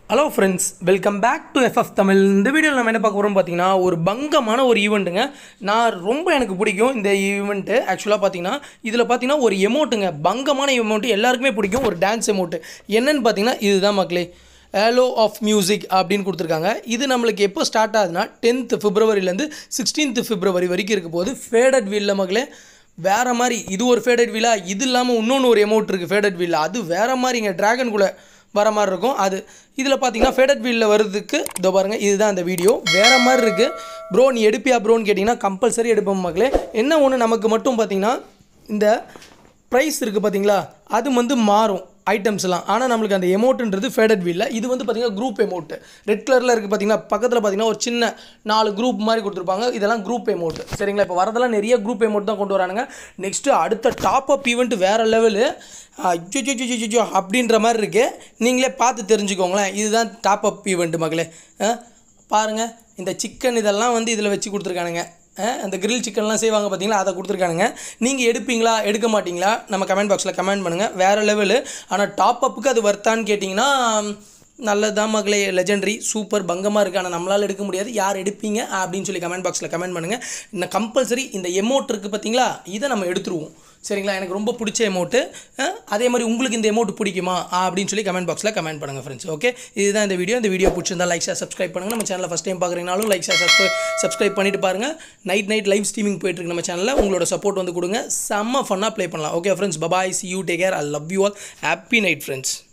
hello friends welcome back to FF Tamil இந்த வீடியோவில் நம்ம என்ன பார்க்க போகிறோம் பார்த்தீங்கன்னா ஒரு பங்கமான ஒரு ஈவெண்ட்டுங்க நான் ரொம்ப எனக்கு பிடிக்கும் இந்த ஈவெண்ட்டு ஆக்சுவலாக பார்த்தீங்கன்னா இதில் பார்த்தீங்கன்னா ஒரு எமௌண்ட்டுங்க பங்கமான எமௌண்ட்டு எல்லாருக்குமே பிடிக்கும் ஒரு டான்ஸ் எமௌண்ட்டு என்னன்னு பார்த்தீங்கன்னா இதுதான் மக்களே ஹேலோ ஆஃப் மியூசிக் அப்படின்னு கொடுத்துருக்காங்க இது நம்மளுக்கு எப்போ ஸ்டார்ட் ஆகுதுன்னா டென்த் பிப்ரவரிலேருந்து சிக்ஸ்டீன்த் பிப்ரவரி வரைக்கும் இருக்க போது ஃபேடட் வீலில் மக்களே வேறு மாதிரி இது ஒரு ஃபேடட் வீலா இது இல்லாமல் இன்னொன்று ஒரு எமௌண்ட் இருக்குது ஃபேடட் வீலில் அது வேறு மாதிரிங்க ட்ராகன்குள்ளே வர மாதிரி இருக்கும் அது இதில் பார்த்தீங்கன்னா ஃபேடட் வீலில் வர்றதுக்கு இதோ பாருங்கள் இதுதான் அந்த வீடியோ வேறு மாதிரி இருக்குது ப்ரோ நீ எடுப்பியா ப்ரோன்னு கேட்டிங்கன்னா கம்பல்சரி எடுப்போம் மக்களே என்ன ஒன்று நமக்கு மட்டும் பார்த்தீங்கன்னா இந்த ப்ரைஸ் இருக்குது பார்த்தீங்களா அது வந்து மாறும் ஐட்டம்ஸ்லாம் ஆனால் நம்மளுக்கு அந்த எமௌண்ட்டுன்றது ஃபேடட் வீலில் இது வந்து பார்த்தீங்கன்னா குரூப் எமௌண்ட் ரெட் கலரில் இருக்குது பார்த்தீங்கன்னா பக்கத்தில் பார்த்தீங்கன்னா ஒரு சின்ன நாலு குரூப் மாதிரி கொடுத்துருப்பாங்க இதெல்லாம் குரூப் எமௌண்ட் சரிங்களா இப்போ வரதெல்லாம் நிறைய குரூப் எமௌண்ட் தான் கொண்டு வரானுங்க நெக்ஸ்ட்டு அடுத்த டாப் அப் ஈவெண்ட் வேறு லெவலு அஜோ அப்படின்ற மாதிரி இருக்குது நீங்களே பார்த்து தெரிஞ்சுக்கோங்களேன் இதுதான் டாப் அப் ஈவெண்ட் மகளே பாருங்கள் இந்த சிக்கன் இதெல்லாம் வந்து இதில் வச்சு கொடுத்துருக்கானுங்க அஹ் அந்த கிரில் சிக்கன்லாம் செய்வாங்க பார்த்தீங்களா அதை கொடுத்துருக்கானுங்க நீங்கள் எடுப்பீங்களா எடுக்க மாட்டீங்களா நம்ம கமெண்ட் பாக்ஸில் கமெண்ட் பண்ணுங்கள் வேறு லெவலு ஆனால் டாப் அப்புக்கு அது வர்த்தான்னு கேட்டிங்கன்னா நல்லதான் மகளே லெஜெண்டரி சூப்பர் பங்கமாக இருக்குது ஆனால் நம்மளால் எடுக்க முடியாது யார் எடுப்பீங்க அப்படின்னு சொல்லி கமெண்ட் பாக்ஸில் கமெண்ட் பண்ணுங்கள் இந்த கம்பல்சரி இந்த எமௌண்ட் இருக்குது பார்த்தீங்களா இதை நம்ம எடுத்துருவோம் சரிங்களா எனக்கு ரொம்ப பிடிச்ச எமௌண்ட்டு அதே மாதிரி உங்களுக்கு இந்த எமௌண்ட் பிடிக்குமா அப்படின்னு சொல்லி கமெண்ட் பாக்ஸில் கமெண்ட் பண்ணுங்கள் ஃப்ரெண்ட்ஸ் ஓகே இதுதான் இந்த வீடியோ இந்த வீடியோ பிடிச்சிருந்தா லைக் ஷேர் சப்ஸ்கிரைப் பண்ணுங்கள் நம்ம சேனலில் ஃபஸ்ட் டைம் பார்க்குறீங்கனாலும் லைக் ஷேர் சப்ஸ்கிரைப் சப்ஸ்கிரைப் பண்ணிட்டு பாருங்கள் நைட் நைட் லைவ் ஸ்ட்ரீமிங் போயிட்டுருக்கு நம்ம சேனலில் உங்களோட சப்போர்ட் வந்து கொடுங்க செம்ம ஃபன்னாக ப்ளே பண்ணலாம் okay friends bye bye see you take care I love you all happy night friends